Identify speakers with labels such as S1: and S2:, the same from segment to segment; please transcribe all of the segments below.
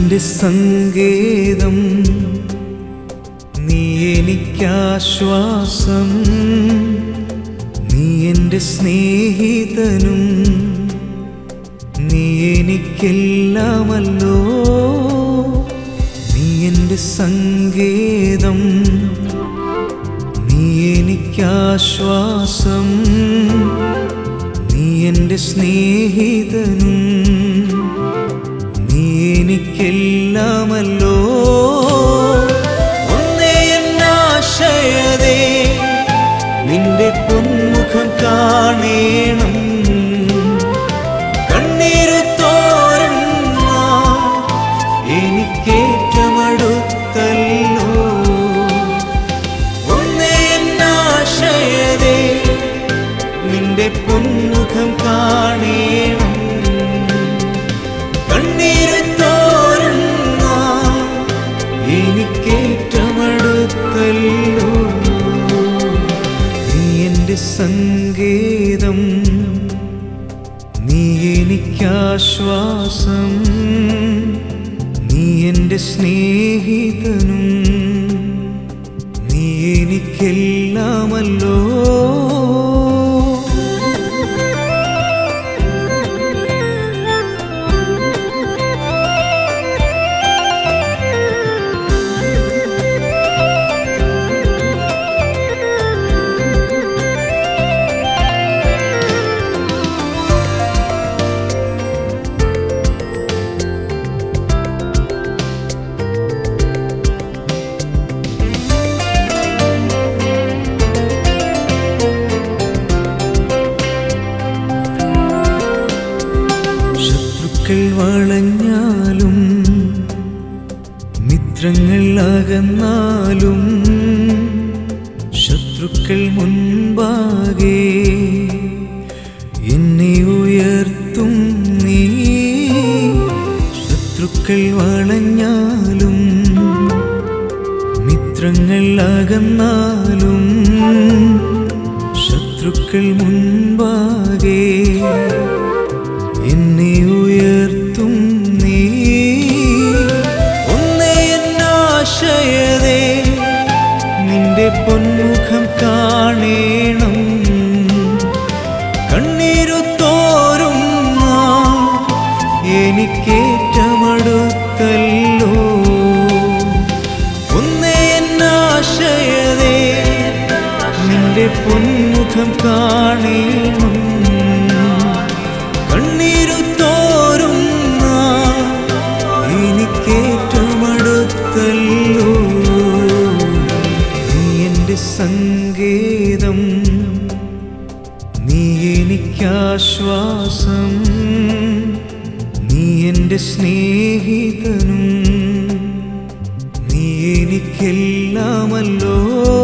S1: എന്റെ സങ്കേതം നീ എനിക്കാശ്വാസം നീ എന്റെ സ്നേഹിതനും നീ എനിക്കെല്ലാമല്ലോ നീ എന്റെ സങ്കേതം നീ എനിക്കാശ്വാസം നീ എന്റെ സ്നേഹിതനും നീ എനിക്കെല്ലാമല്ലോ ഒന്നേ എന്നാശയതേ നിന്റെ പൊന്മുഖം കാണേണം കണ്ണീര് തോരുന്ന എനിക്കേറ്റമടുത്തല്ലോ ഒന്നേ എന്നാശയതേ നിന്റെ പൊന്മുഖം കാണേണം കണ്ണീര് തോരുന്ന എനിക്കേറ്റമടുത്തല്ലോ നീ എന്റെ സങ്കേതം നീ എനിക്കാശ്വാസം നീ എന്റെ സ്നേഹിതനും നീ എനിക്കെല്ലാമല്ലോ ശത്രുക്കൾ വളഞ്ഞാലും മിത്രങ്ങൾ അകന്നാലും ശത്രുക്കൾ മുൻപാകെ എന്നെ ഉയർത്തും നീ ശത്രുക്കൾ വളഞ്ഞാലും മിത്രങ്ങൾ അകന്നാലും ശത്രുക്കൾ മുൻപാകെ എന്നെ ഉയർത്തും നീ ഒന്നേ എന്നാശയതേ നിന്റെ പൊന്മുഖം കാണേണം കണ്ണീരു തോരും എനിക്കേറ്റമടുത്തല്ലോ ഒന്നേ എന്നാശയതേ നിന്റെ പൊന്മുഖം കാണേണം കണ്ണീരു തോരുന്ന എനിക്കേറ്റമടുത്തല്ലോ നീ എന്റെ സങ്കേതം നീ എനിക്കാശ്വാസം നീ എന്റെ സ്നേഹിതനും നീ എനിക്കെല്ലാമല്ലോ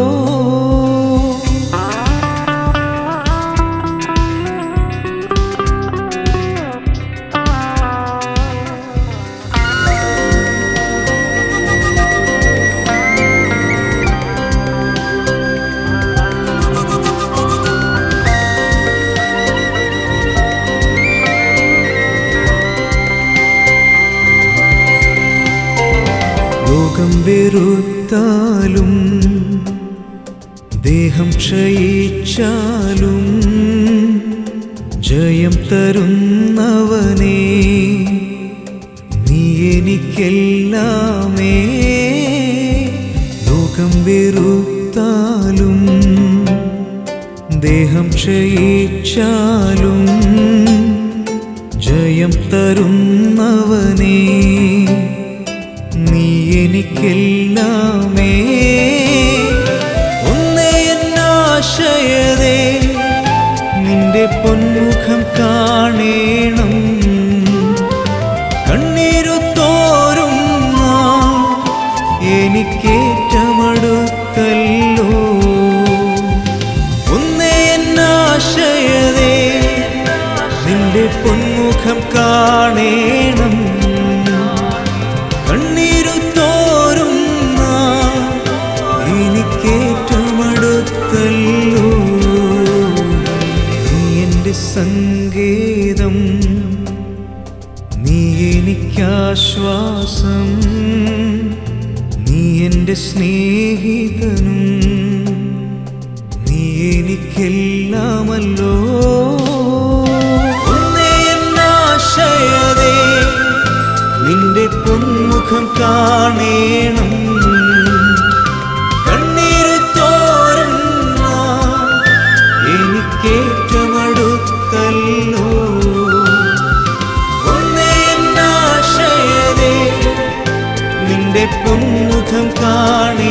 S1: ലോകം വെറുത്താലും ദേഹം ക്ഷയിച്ചാലും ജയം തരുന്നവനേ നീ എനിക്കെല്ലാമേ ലോകം വെറുത്താലും ദേഹം ക്ഷയിച്ചാലും ജയം തരുന്നവനേ നീ എനിക്കെല്ലാമേ ഒന്നേ എന്നാശയതേ നിന്റെ പൊന്മുഖം കാണേണം കണ്ണീരു തോരും എനിക്കേറ്റമടുത്തല്ലോ ഒന്നേ എന്നാശയതേ നിന്റെ പൊന്മുഖം കാണേണം കണ്ണീരു തോരുന്ന എനിക്കേറ്റമടുത്തല്ലോ നീ എന്റെ സങ്കേതം നീ നീ എനിക്കാശ്വാസം നീ എൻ്റെ സ്നേഹിതനും നീ എനിക്കെല്ലാമല്ലോ ഒന്നേ എന്നാശയതേ നിന്റെ പൊന്മുഖം കാണേണം കണ്ണീര് തോരുന്ന എനിക്കേറ്റമടുത്തല്ലോ ഒന്നേ എന്നാശയതേ നിന്റെ പൊന്മുഖം കാണേ